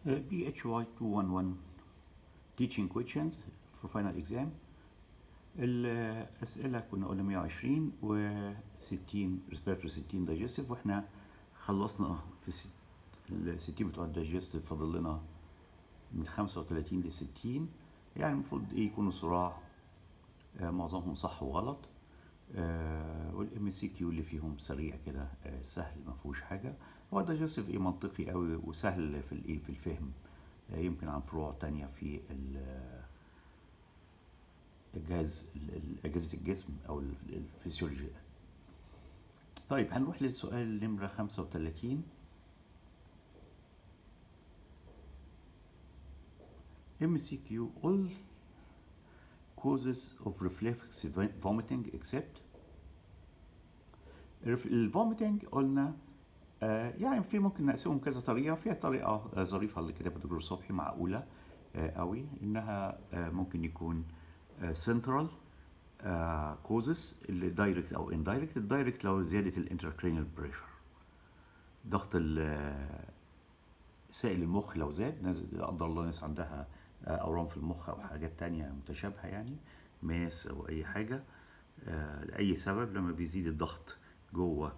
BHY 211 teaching questions for final exam الأسئلة كنا قلنا 120 و 60 respiratory 60 digestive واحنا خلصنا في ست- ال 60 بتوع الدايجستيف فاضل لنا من 35 ل 60 يعني المفروض ايه يكونوا صراع آه، معظمهم صح وغلط والام سي كيو اللي فيهم سريع كده آه، سهل ما فيهوش حاجه هو الدايجستيف ايه منطقي قوي وسهل في الايه في الفهم آه، يمكن عن فروع تانية في ال- الجهاز ال- ال- اجهزه الجسم او ال- الفسيولوجي طيب هنروح للسؤال نمره 35 MCQ all causes of reflex vomiting except الرف- الفوميتنج قلنا آه يعني في ممكن نقسمهم كذا طريقه فيها طريقه آه ظريفه اللي كتبها دكتور صبحي معقوله آه قوي انها آه ممكن يكون سنترال كوزس اللي دايركت او اندايركت الدايركت لو زياده الانتراكرينال بريشر ضغط ال- سائل المخ لو زاد ناس لا قدر الله ناس عندها آه، اورام في المخ او حاجات تانية متشابهه يعني ماس او اي حاجه آه، لاي سبب لما بيزيد الضغط جوه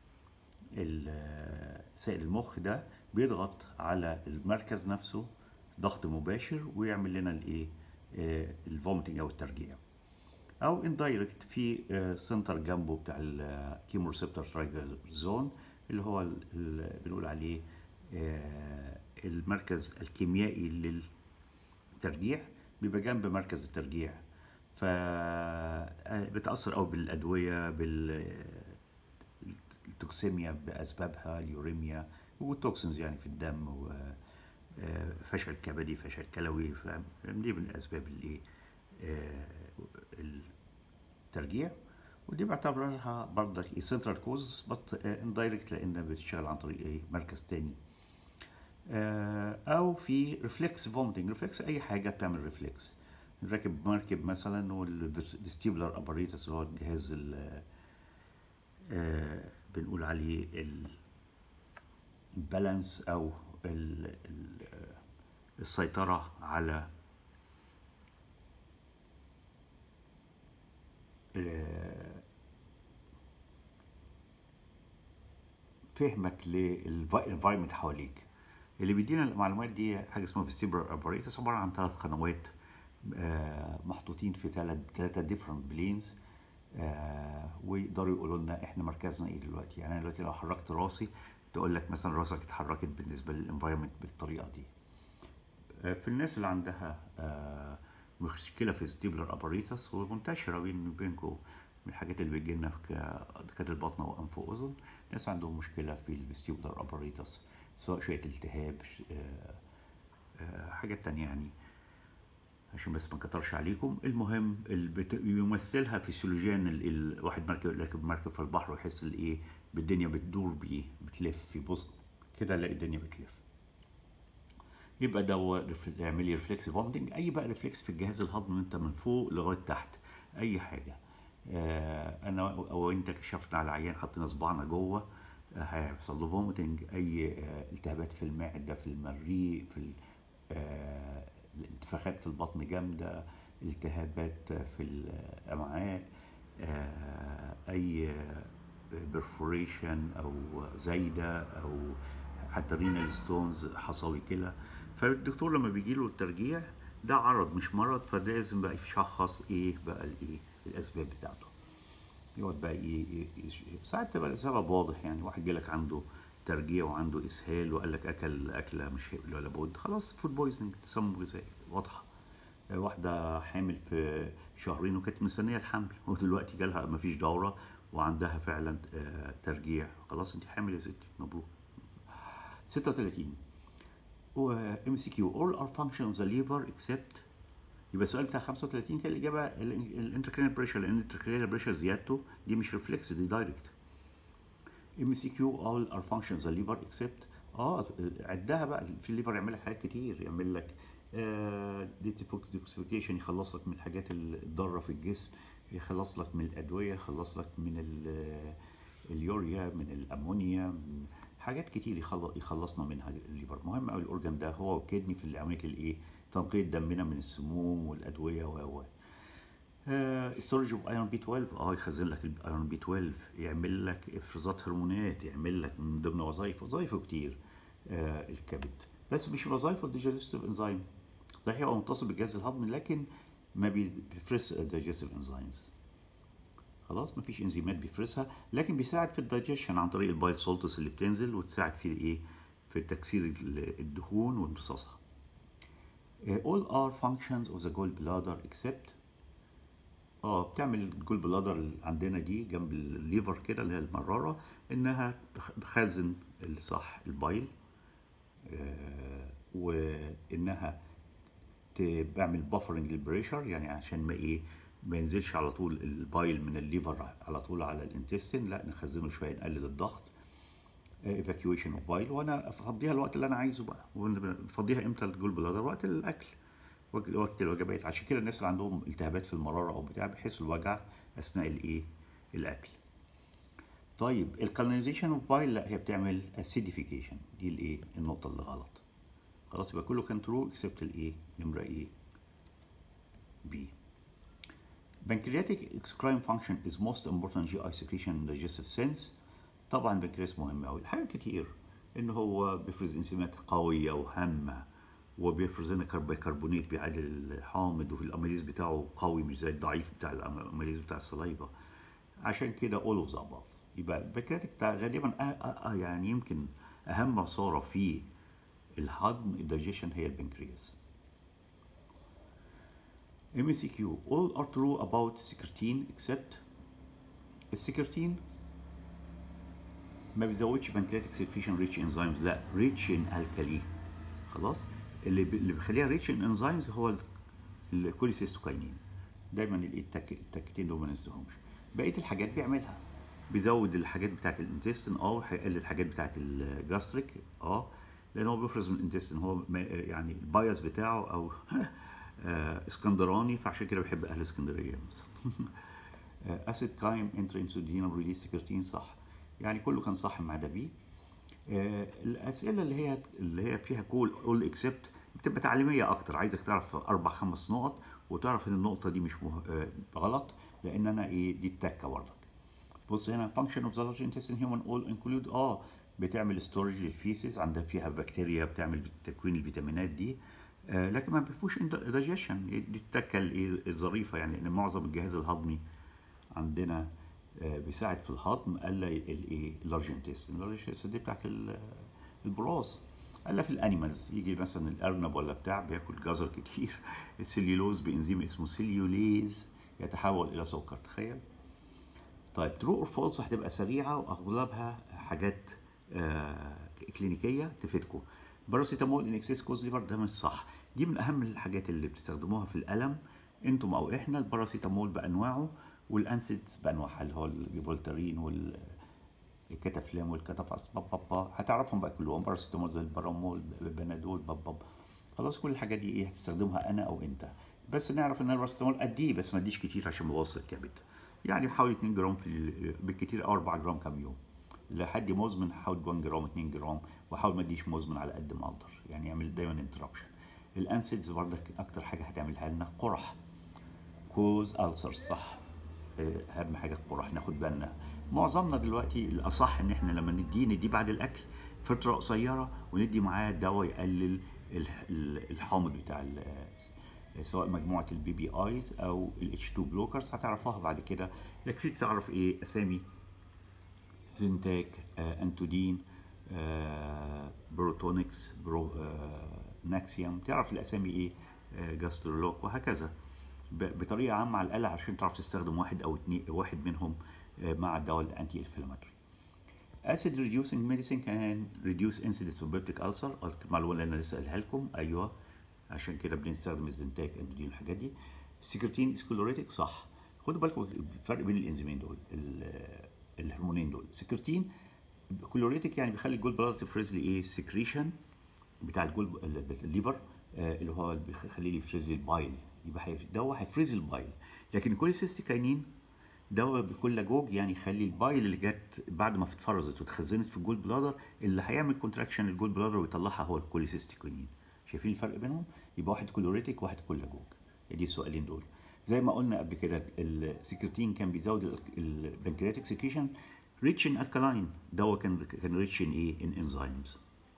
ال- سائل المخ ده بيضغط على المركز نفسه ضغط مباشر ويعمل لنا الايه الفوميتنج او الترجيع او اندايركت في سنتر جنبه بتاع الكيمو ريسبتور ترايجازون اللي هو ال- ال- بنقول عليه آه، المركز الكيميائي للترجيع بيبقى جنب مركز الترجيع ف آه، بتاثر قوي بالادويه بال التوكسيميا باسبابها اليوريميا والتوكسينز يعني في الدم و آه، فشل كبدي فشل كلوي فاهم دي من اسباب الايه آه، الترجيع ودي بعتبرها برضك ايه سنترال كوز بط اندايركت لان بتشتغل عن طريق ايه مركز تاني آه، او في ريفلكس فومتنج ريفلكس اي حاجه بتعمل ريفلكس نركب مركب مثلا والفيستيبولار اباريتس اللي هو الجهاز ال- آه، بنقول عليه ال- البالانس او ال- ال- آه، السيطره على آه، فهمك للانفايرمنت حواليك اللي بيدينا المعلومات دي حاجه اسمها فيستيبولار اباريتس عباره عن ثلاث قنوات آه، محطوطين في ثلاث ثلاثه ديفرنت بلينز ويقدروا يقولوا لنا احنا مركزنا ايه دلوقتي يعني انا دلوقتي لو حركت راسي تقول لك مثلا راسك اتحركت بالنسبه للانفايرمنت بالطريقه دي آه، في الناس اللي عندها آه، مشكله في الستيبلر اباريتس ومنتشره بين بينكم من الحاجات اللي بتجي لنا في ك- دكاتره البطن وانف واذن ناس عندهم مشكله في الفيستيبولار اباريتس سواء شويه التهاب ش- آه، آه، حاجات تانية يعني عشان بس ما نكترش عليكم المهم اللي بت- يمثلها فسيولوجيا ان ال- الواحد مركب راكب مركب في البحر ويحس الايه بالدنيا بتدور بيه بتلف في بص كده الاقي الدنيا بتلف يبقى ده هو ريف- يعمل لي ريفلكس فومتنج اي بقى ريفلكس في الجهاز الهضمي انت من فوق لغايه تحت اي حاجه آه انا او انت كشفنا على عيان حطينا صباعنا جوه آه هيحصل له فومتنج اي آه التهابات في المعده في المريء في ال- آه الانتفاخات في البطن جامده التهابات في الامعاء آه اي برفوريشن او زايده او حتى رينال ستونز حصوي كلى فالدكتور لما بيجي له الترجيع ده عرض مش مرض فلازم بقى يشخص ايه بقى الايه الاسباب بتاعته يقعد بقى ي- ي- يش- ساعات تبقى السبب واضح يعني واحد جالك عنده ترجيع وعنده اسهال وقال لك اكل اكله مش ولا بد خلاص فود بويزنج تسمم غذائي واضحه آه، واحده حامل في شهرين وكانت مستنيه الحمل ودلوقتي جالها مفيش دوره وعندها فعلا آه، ترجيع خلاص انت حامل يا ستي مبروك 36 ام سي كيو all are function of the liver except يبقى السؤال بتاع 35 كان الاجابه الانتركرينال بريشر لان الانتركرينال بريشر زيادته دي مش ريفلكس دي دايركت ام سي كيو all are functions the liver except اه عدها بقى في الليفر يعمل لك حاجات كتير يعمل لك ديتيفوكس ديكسيفيكيشن يخلص لك من الحاجات الضاره في الجسم يخلص لك من الادويه يخلص لك من ال- اليوريا من الامونيا من حاجات كتير يخل- يخلصنا منها الليفر مهم قوي الاورجان ده هو والكدني في عمليه الايه تنقيه دمنا من السموم والادويه و و ستورج اوف ايرون بي 12 اه يخزن لك الايرون بي 12 يعمل لك افرازات هرمونات يعمل لك من ضمن وظائفه وظائفه كتير آه الكبد بس مش وظائفه الديجستيف انزيم صحيح هو متصل بالجهاز الهضمي لكن ما بيفرز الديجستيف انزيمز خلاص مفيش انزيمات بيفرزها لكن بيساعد في الدايجيشن عن طريق البايل سولتس اللي بتنزل وتساعد في ايه في تكسير ال- الدهون وامتصاصها آه، all are functions of the gallbladder except اه بتعمل الجول بلادر اللي عندنا دي جنب الليفر كده اللي هي المراره انها تخ- تخزن صح البايل آه وانها ت- بعمل بافرنج للبريشر يعني عشان ما ايه ما ينزلش على طول البايل من الليفر على طول على الانتستين لا نخزنه شويه نقلل الضغط ايفاكيويشن اوف بايل وانا افضيها الوقت اللي انا عايزه بقى بفضيها امتى الجول بلادر وقت الاكل وقت وقت الوجبات عشان كده الناس اللي عندهم التهابات في المراره او بتاع بيحسوا الوجع اثناء الايه الاكل طيب الكالينيزيشن اوف بايل لا هي بتعمل اسيديفيكيشن دي الايه النقطه اللي غلط خلاص يبقى كله كان ترو اكسبت الايه نمره ايه بي pancreatic exocrine function is most important GI secretion in digestive sense طبعا البنكرياس مهم قوي حاجات كتير ان هو بيفرز انزيمات قويه وهامه وبيفرز لنا كربونات بيعادل الحامض وفي الاميليز بتاعه قوي مش زي الضعيف بتاع الاميليز بتاع الصلايبه عشان كده all of the above يبقى البنكرياتيك بتاع غالبا آه آه آه يعني يمكن اهم عصاره في الهضم الدايجيشن هي البنكرياس MCQ all are true about secretin except السكرتين ما بيزودش بنكرياتيك سكريشن ريتش انزيمز لا ريتش ان الكالي خلاص اللي ب... اللي بيخليها ريتش ان انزيمز هو الكوليسيستوكاينين دايما الايه التك... التكتين دول ما ننساهمش بقيه الحاجات بيعملها بيزود الحاجات بتاعت الانتستين اه وهيقلل الحاجات بتاعت الجاستريك اه لان هو بيفرز من الانتستين هو ما يعني البايس بتاعه او آه اسكندراني فعشان كده بحب اهل اسكندريه مثلا اسيد كايم انترانسودينال ريليس سكرتين صح يعني كله كان صح ما عدا بيه آه الاسئله اللي هي اللي هي فيها كول اول اكسبت بتبقى تعليميه اكتر عايزك تعرف اربع خمس نقط وتعرف ان النقطه دي مش مه... آه غلط لان انا ايه دي التكه برضك بص هنا function of the large intestine human all include اه بتعمل ستورج للفيسز عندها فيها بكتيريا بتعمل تكوين الفيتامينات دي آه لكن ما بيفوش دايجيشن دي التكه الظريفه يعني ان معظم الجهاز الهضمي عندنا آه بيساعد في الهضم الا الايه اللارج انتستين اللارج انتستين دي بتاعت البراز الا في الانيمالز يجي مثلا الارنب ولا بتاع بياكل جزر كتير السليولوز بانزيم اسمه سليوليز يتحول الى سكر تخيل طيب ترو اور فولس هتبقى سريعه واغلبها حاجات آه كلينيكيه تفيدكم باراسيتامول ان اكسس كوز ليفر ده مش صح دي من اهم الحاجات اللي بتستخدموها في الالم انتم او احنا الباراسيتامول بانواعه والانسيدز بانواعها اللي هو الفولتارين والكتافلام والكتافاس بابا هتعرفهم بقى كلهم باراسيتامول زي البارامول بنادول بابا خلاص كل الحاجات دي ايه هتستخدمها انا او انت بس نعرف ان الباراسيتامول قد ايه بس ما اديش كتير عشان ما يوصل الكبد يعني حوالي 2 جرام في بالكتير او 4 جرام كام يوم لحد مزمن هحاول 1 جرام 2 جرام واحاول ما اديش مزمن على قد ما اقدر يعني يعمل دايما انتربشن الانسيدز برضك اكتر حاجه هتعملها لنا قرح كوز ألسر صح اهم حاجه القرح ناخد بالنا معظمنا دلوقتي الاصح ان احنا لما نديه نديه بعد الاكل فتره قصيره وندي معاه دواء يقلل الحامض بتاع سواء مجموعه البي بي ايز او الاتش 2 بلوكرز هتعرفوها بعد كده يكفيك تعرف ايه اسامي زنتاك آه، انتودين آه، بروتونكس برو آه، ناكسيوم تعرف الاسامي ايه آه، جاسترولوك وهكذا بطريقه عامه على الاقل عشان تعرف تستخدم واحد او اتنين واحد منهم آه، مع الدواء الانتي انفلاماتوري acid reducing medicine can reduce incidence of peptic ulcer المعلومه اللي انا لسه قايلها لكم ايوه عشان كده بنستخدم الزنتاك اندودين الحاجات دي السكرتين سكلوريتك صح خدوا بالكم الفرق بين الانزيمين دول الهرمونين دول سكرتين كلوريتك يعني بيخلي الجول بلادر تفرز لي ايه سكريشن بتاع الجول الليفر آه اللي هو بيخلي لي يفرز لي البايل يبقى ده هو هيفرز البايل لكن الكوليسيستيكاينين دواء بكولاجوج يعني يخلي البايل اللي جت بعد ما اتفرزت واتخزنت في الجول بلادر اللي هيعمل كونتراكشن للجول بلادر ويطلعها هو الكوليسيستيكونين شايفين الفرق بينهم يبقى واحد كولوريتيك وواحد كولاجوج دي السؤالين دول زي ما قلنا قبل كده السكرتين كان بيزود البنكرياتيك سكريشن ريتش ان الكالاين دواء كان كان ريتش ان ايه ان انزيمز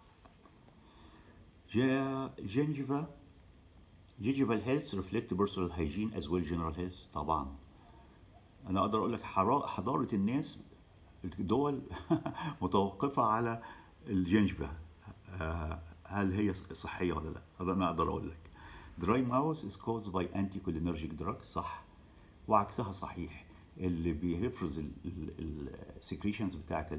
جينجيفا جينجيفال هيلث ريفلكت بيرسونال هايجين از ويل جنرال هيلث طبعا انا اقدر اقول لك حضاره الناس الدول متوقفه على الجنجفه هل هي صحيه ولا لا انا اقدر اقول لك دراي ماوس از كوز باي انتي كولينرجيك دراج صح وعكسها صحيح اللي بيفرز السكريشنز بتاعت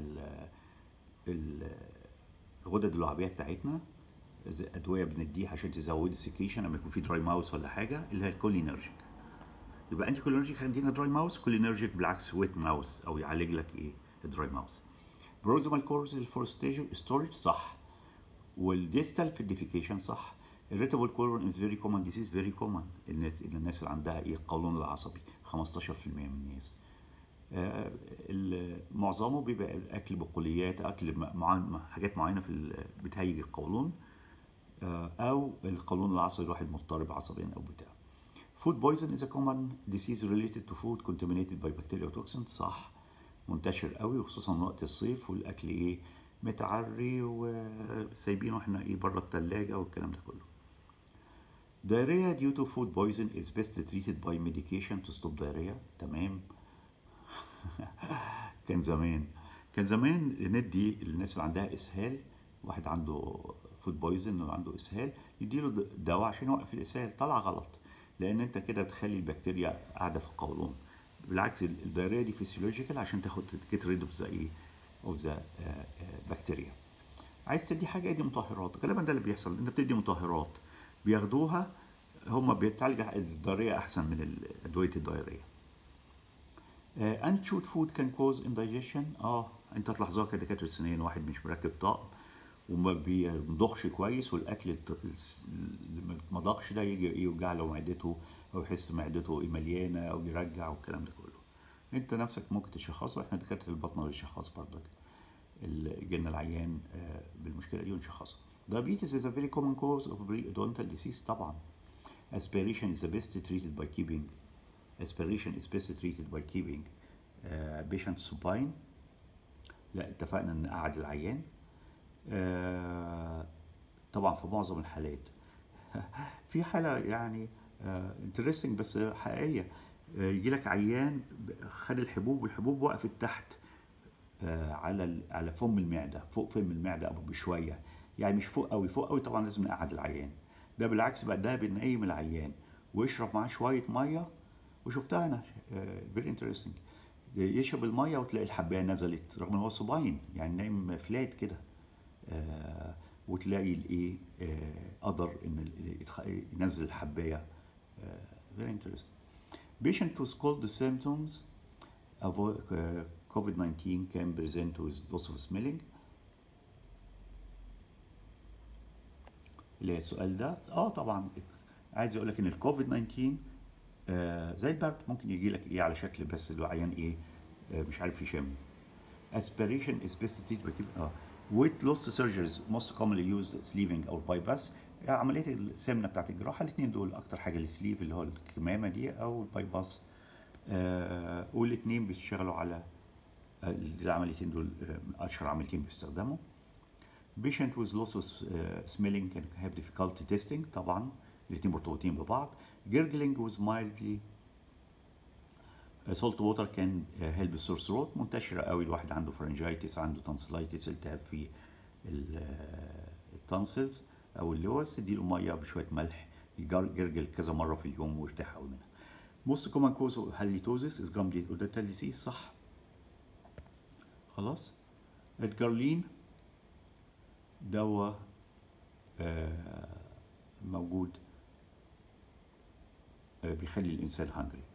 الغدد اللعابيه بتاعتنا ادويه بنديها عشان تزود السكريشن لما يكون في دراي ماوس ولا حاجه اللي هي الكولينرجيك يبقى انتي كولينرجيك عندنا دراي ماوس كولينرجيك بالعكس ويت ماوس او يعالج لك ايه الدراي ماوس بروزيمال كورز فور ستورج صح والديستال في الديفيكيشن صح الريتابل كولون از فيري كومن ديزيز فيري كومن الناس الناس اللي عندها ايه القولون العصبي 15% من الناس آه معظمه بيبقى اكل بقوليات اكل معين حاجات معينه في بتهيج القولون آه او القولون العصبي الواحد مضطرب عصبيا او بتاع Food poison is a common disease related to food contaminated by bacteria or toxins صح منتشر قوي وخصوصا وقت الصيف والاكل ايه متعري وسايبينه احنا ايه بره الثلاجه والكلام ده كله diarrhea due to food poison is best treated by medication to stop diarrhea تمام كان زمان كان زمان ندي الناس اللي عندها اسهال واحد عنده فود بويزن وعنده اسهال يديله دواء عشان يوقف الاسهال طلع غلط لان انت كده بتخلي البكتيريا قاعده في القولون بالعكس الدايريه دي فيسيولوجيكال عشان تاخد جيت ريد اوف ذا ايه اوف ذا بكتيريا عايز تدي حاجه ادي مطهرات غالبا ده اللي بيحصل انت بتدي مطهرات بياخدوها هم بتعالج الدايريه احسن من ادويه الدايريه انشوت فود كان كوز اندايجيشن اه انت تلاحظوها كدكاتره سنين واحد مش مركب طقم وما بيمضغش كويس والاكل اللي ما اتمضغش ده يجي يوجع له معدته او يحس معدته مليانه او يرجع والكلام ده كله انت نفسك ممكن تشخصه احنا دكاتره البطنه بنشخص برضك جالنا العيان بالمشكله دي ونشخصه diabetes is a very common cause of periodontal disease طبعا aspiration is the best treated by keeping aspiration is best treated by keeping uh, patient supine لا اتفقنا ان نقعد العيان آه طبعا في معظم الحالات في حاله يعني انترستنج بس حقيقيه آه يجي لك عيان خد الحبوب والحبوب وقفت تحت آه على على فم المعده فوق فم المعده ابو بشويه يعني مش فوق قوي فوق قوي طبعا لازم نقعد العيان ده بالعكس بقى ده بنقيم العيان ويشرب معاه شويه ميه وشفتها انا فيري انترستنج يشرب الميه وتلاقي الحبايه نزلت رغم ان هو صباين يعني نايم فلات كده آه وتلاقي الايه آه قدر ان ينزل الحبايه فيري انترستنج patient with cold symptoms of uh, COVID-19 can present with loss of smelling اللي السؤال ده اه طبعا عايز اقول لك ان الكوفيد 19 آه زي البرد ممكن يجي لك ايه على شكل بس العيان ايه آه مش عارف يشم aspiration is best treated by اه weight loss surgeries most commonly used sleeving or bypass يعني عمليه السمنه بتاعت الجراحه الاثنين دول اكتر حاجه السليف اللي هو الكمامه دي او البايباس آه والاثنين بيشتغلوا على آه العمليتين دول آه اشهر عمليتين بيستخدموا patient with loss of uh, smelling can have difficulty testing طبعا الاثنين مرتبطين ببعض gurgling with mildly salt water can uh, help sore throat منتشرة قوي الواحد عنده pharyngitis عنده tonsillitis التهاب في التونسلز او اللوز اديله ميه بشويه ملح يجرجل كذا مره في اليوم ويرتاح قوي منها most common cause of halitosis is gram dental disease صح خلاص الجارلين دواء آه موجود آه بيخلي الانسان هانجري